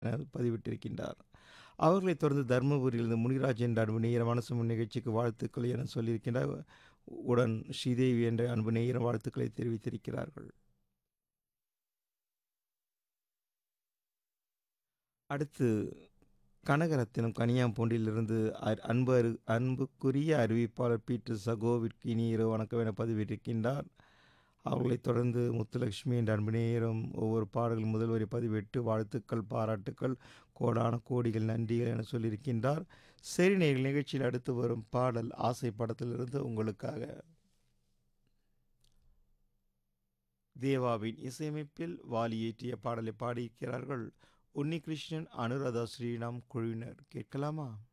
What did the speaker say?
என பதிவிட்டிருக்கின்றார் அவர்களைத் தொடர்ந்து தருமபுரியிலிருந்து முனிராஜ் என்ற அன்பு நேயர் மனசு நிகழ்ச்சிக்கு வாழ்த்துக்கள் என சொல்லியிருக்கின்றார் உடன் ஸ்ரீதேவி என்ற அன்பு நேயர் வாழ்த்துக்களை தெரிவித்திருக்கிறார்கள் அடுத்து கனகரத்தினம் கனியாம்பூண்டிலிருந்து அ- அன்பு அரு அன்புக்குரிய அறிவிப்பாளர் பீட்டர் சகோவிற்கு இனிய இரவு வணக்கம் என பதிவிட்டிருக்கின்றார் அவர்களைத் தொடர்ந்து முத்துலட்சுமி என்ற அன்பு நேயரும் ஒவ்வொரு பாடல்கள் முதல் வரை பதிவிட்டு வாழ்த்துக்கள் பாராட்டுக்கள் கோடான கோடிகள் நன்றிகள் என சொல்லியிருக்கின்றார் சரி நேயர்கள் நிகழ்ச்சியில் அடுத்து வரும் பாடல் ஆசை படத்திலிருந்து உங்களுக்காக தேவாவின் இசையமைப்பில் வாலி இயற்றிய பாடலை பாடியிருக்கிறார்கள் உன்னிகிருஷ்ணன் அனுராதா ஸ்ரீராம் குழுவினர் கேட்கலாமா